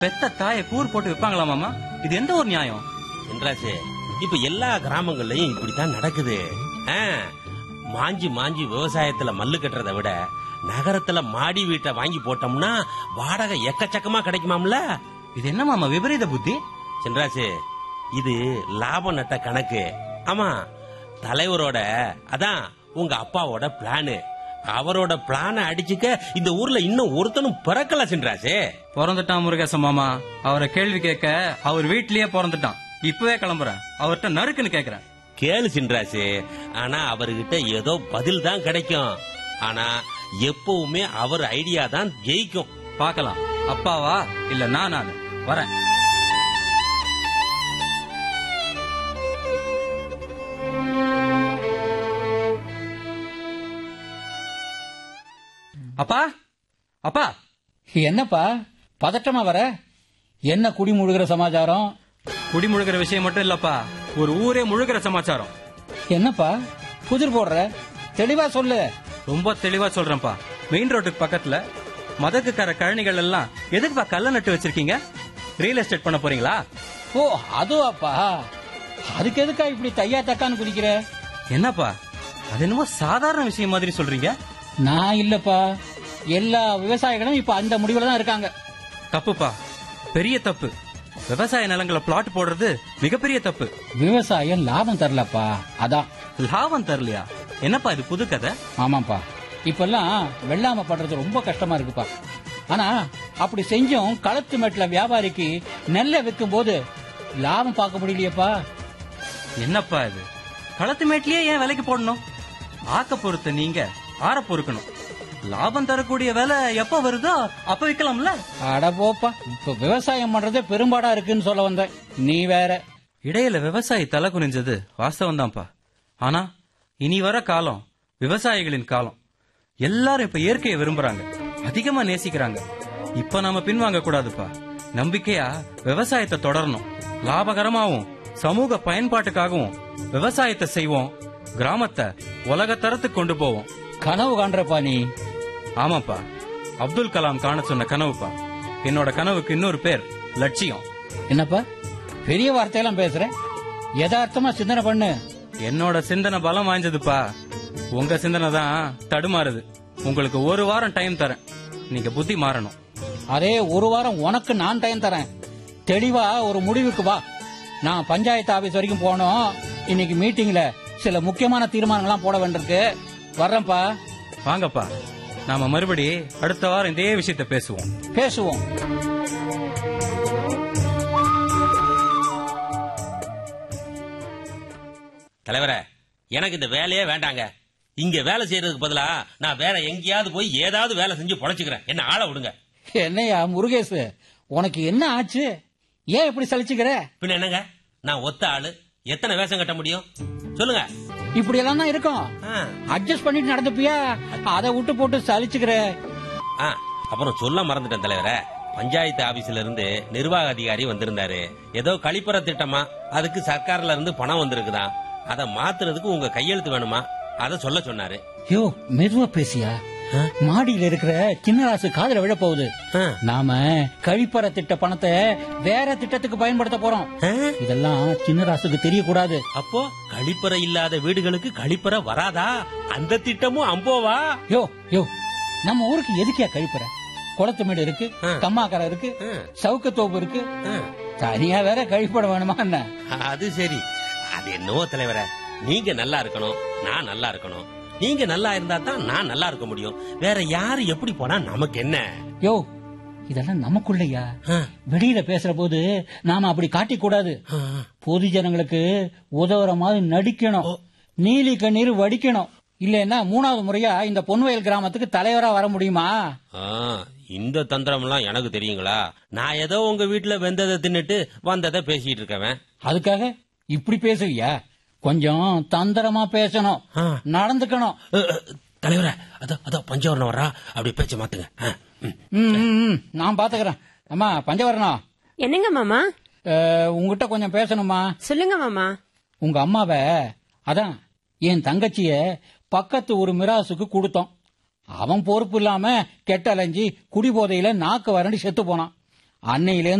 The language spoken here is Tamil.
பெத்த தாயை கூர் போட்டு விப்பாங்களா மாமா இது எந்த ஒரு நியாயம் என்றாச்சு இப்ப எல்லா கிராமங்கள்லயும் இப்படித்தான் நடக்குது ஆ, மாஞ்சி மாஞ்சி விவசாயத்துல மல்லு கட்டுறதை விட நகரத்துல மாடி வீட்டை வாங்கி போட்டோம்னா வாடகை எக்கச்சக்கமா கிடைக்குமாம்ல இது என்ன மாமா விபரீத புத்தி சென்றாச்சு இது லாபம் நட்ட கணக்கு ஆமா தலைவரோட அதான் உங்க அப்பாவோட பிளானு அவரோட பிளான அடிச்சுக்க இந்த ஊர்ல இன்னும் ஒருத்தனும் பிறக்கல சென்றாச்சு பிறந்துட்டான் முருகேசன் மாமா அவரை கேள்வி கேட்க அவர் வீட்லயே பிறந்துட்டான் இப்பவே கிளம்புறேன் அவர்கிட்ட நறுக்குன்னு கேக்குறேன் கேளு சின்ராசு ஆனா அவர்கிட்ட ஏதோ பதில் தான் கிடைக்கும் ஆனா எப்பவுமே அவர் ஐடியா தான் ஜெயிக்கும் பார்க்கலாம் அப்பாவா இல்ல நான் நானு வரேன் அப்பா அப்பா என்னப்பா பதட்டமா வர என்ன குடி முழுகிற சமாச்சாரம் குடி முழுகிற விஷயம் மட்டும் இல்லப்பா ஒரு ஊரே முழுகிற சமாச்சாரம் என்னப்பா புதிர் போடுற தெளிவா சொல்லு ரொம்ப தெளிவா சொல்றேன்ப்பா மெயின் ரோட்டுக்கு பக்கத்துல மதக்குக்கார கழனிகள் எல்லாம் எதுக்குப்பா கல்ல நட்டு வச்சிருக்கீங்க ரியல் எஸ்டேட் பண்ண போறீங்களா ஓ அதுவாப்பா அதுக்கு எதுக்கா இப்படி தையா தக்கான்னு குதிக்கிற என்னப்பா அது என்னமோ சாதாரண விஷயம் மாதிரி சொல்றீங்க நான் இல்லப்பா எல்லா விவசாயிகளும் இப்ப அந்த முடிவுல தான் இருக்காங்க தப்புப்பா பெரிய தப்பு விவசாய நிலங்களை பிளாட் போடுறது மிகப்பெரிய தப்பு விவசாயம் லாபம் தரலப்பா அதான் லாபம் தரலையா என்னப்பா இது புது கதை ஆமாப்பா இப்பெல்லாம் வெள்ளாம பண்றது ரொம்ப கஷ்டமா இருக்குப்பா ஆனா அப்படி செஞ்சும் களத்து மேட்ல வியாபாரிக்கு நெல்லை விற்கும் போது லாபம் பார்க்க முடியலையேப்பா என்னப்பா இது களத்து மேட்லயே ஏன் விலைக்கு போடணும் ஆக்க பொறுத்த நீங்க ஆற பொறுக்கணும் லாபம் தரக்கூடிய வேலை எப்ப வருதோ அப்ப விக்கலாம்ல அட போப்பா இப்ப விவசாயம் பண்றதே பெரும்பாடா இருக்குன்னு சொல்ல வந்தேன் நீ வேற இடையில விவசாயி தலை குனிஞ்சது வாஸ்தவம் தான்ப்பா ஆனா இனி வர காலம் விவசாயிகளின் காலம் எல்லாரும் இப்ப இயற்கையை விரும்புறாங்க அதிகமா நேசிக்கிறாங்க இப்ப நாம பின்வாங்க கூடாதுப்பா நம்பிக்கையா விவசாயத்தை தொடரணும் லாபகரமாவும் சமூக பயன்பாட்டுக்காகவும் விவசாயத்தை செய்வோம் கிராமத்தை உலக தரத்துக்கு கொண்டு போவோம் கனவு காண்றப்பா நீ ஆமாப்பா அப்துல் கலாம் காண சொன்ன கனவுப்பா என்னோட கனவுக்கு இன்னொரு பேர் லட்சியம் என்னப்பா பெரிய வார்த்தையெல்லாம் பேசுற யதார்த்தமா சிந்தனை பண்ணு என்னோட சிந்தனை பலம் வாய்ந்ததுப்பா உங்க சிந்தனை தான் தடுமாறுது உங்களுக்கு ஒரு வாரம் டைம் தரேன் நீங்க புத்தி மாறணும் அதே ஒரு வாரம் உனக்கு நான் டைம் தரேன் தெளிவா ஒரு முடிவுக்கு வா நான் பஞ்சாயத்து ஆபீஸ் வரைக்கும் போனோம் இன்னைக்கு மீட்டிங்ல சில முக்கியமான தீர்மானங்கள்லாம் போட வேண்டியிருக்கு வர்றேன்ப்பா வாங்கப்பா நாம மறுபடி அடுத்த வாரம் இதே விஷயத்த பேசுவோம் பேசுவோம் தலைவரே எனக்கு இந்த வேலையே வேண்டாங்க இங்க வேலை செய்யறதுக்கு பதிலா நான் வேற எங்கேயாவது போய் ஏதாவது வேலை செஞ்சு பொழைச்சுக்கிறேன் என்ன ஆள விடுங்க என்னையா முருகேஷ் உனக்கு என்ன ஆச்சு ஏன் இப்படி சலிச்சுக்கிற பின்ன என்னங்க நான் ஒத்த ஆளு எத்தனை வேஷம் கட்ட முடியும் சொல்லுங்க இப்படி எல்லாம் தான் இருக்கும் ஆ, அட்ஜஸ்ட் பண்ணிட்டு நடந்துப்பியா அதை விட்டு போட்டு சலிச்சுக்கிற ஆ, அப்புறம் சொல்ல மறந்துட்டேன் தலைவரே பஞ்சாயத்து ஆபீஸ்ல இருந்து நிர்வாக அதிகாரி வந்திருந்தாரு ஏதோ கழிப்பற திட்டமா அதுக்கு சர்க்கார்ல இருந்து பணம் வந்திருக்குதாம் அதை மாத்துறதுக்கு உங்க கையெழுத்து வேணுமா அத சொல்ல சொன்னாரு யோ மெதுவா பேசியா மாடியில இருக்கிற சின்னராசு காதுல விழ போகுது ஆ. நாம கழிப்பற திட்ட பணத்தை வேற திட்டத்துக்கு பயன்படுத்த போறோம் ஆ? இதெல்லாம் சின்னராசுக்கு தெரியக்கூடாது அப்போ கழிப்பறை இல்லாத வீடுகளுக்கு கழிப்பறை வராதா அந்த திட்டமும் அம்போவா யோ யோ நம்ம ஊருக்கு எதுக்கியா கழிப்பற குளத்து மேடு இருக்கு ஆ. கம்மாக்கரை இருக்கு ஆ. சவுக்கத்தோப்பு இருக்கு ஆ. தனியா வேற கழிப்பட வேணுமா என்ன அது சரி அது என்னவோ தலைவரே நீங்க நல்லா இருக்கணும் நான் நல்லா இருக்கணும் நீங்க நல்லா இருந்தா தான் நான் நல்லா இருக்க முடியும் வேற யாரு எப்படி போனா நமக்கு என்ன யோ இதெல்லாம் நமக்குள்ளயா ஆ, வெளியில பேசுற போது நாம அப்படி காட்டிக் கூடாது ஆ, பொது ஜனங்களுக்கு உதவுற மாதிரி நடிக்கணும் நீலி கண்ணீர் வடிக்கணும் இல்லைன்னா மூணாவது முறையா இந்த பொன்வயல் கிராமத்துக்கு தலைவரா வர முடியுமா ஆ, இந்த தந்திரம்லாம் எனக்கு தெரியுங்களா நான் ஏதோ உங்க வீட்டுல வெந்ததை தின்னுட்டு வந்ததை பேசிட்டு இருக்கவன் அதுக்காக இப்படி பேசுவியா கொஞ்சம் தந்திரமா பேசணும் ஆ. நடந்துக்கணும் அ, அ, தலைவரே அதோ அதோ பஞ்சவரணம் வர்றா அப்படி பேச்ச மாத்துங்க ஆ, ம். ம், ம், ம். நான் பாத்துக்கிறேன் அம்மா பஞ்சவரணம் என்னங்க மாமா அஹ், உங்ககிட்ட கொஞ்சம் பேசணுமா சொல்லுங்க மாமா உங்க அம்மாவை அதான் என் தங்கச்சிய பக்கத்து ஒரு மிராசுக்கு கொடுத்தோம் அவன் பொறுப்பு இல்லாம கெட்ட அலைஞ்சி குடிபோதையில நாக்கு வறண்டி செத்து போனான் அன்னையிலேருந்து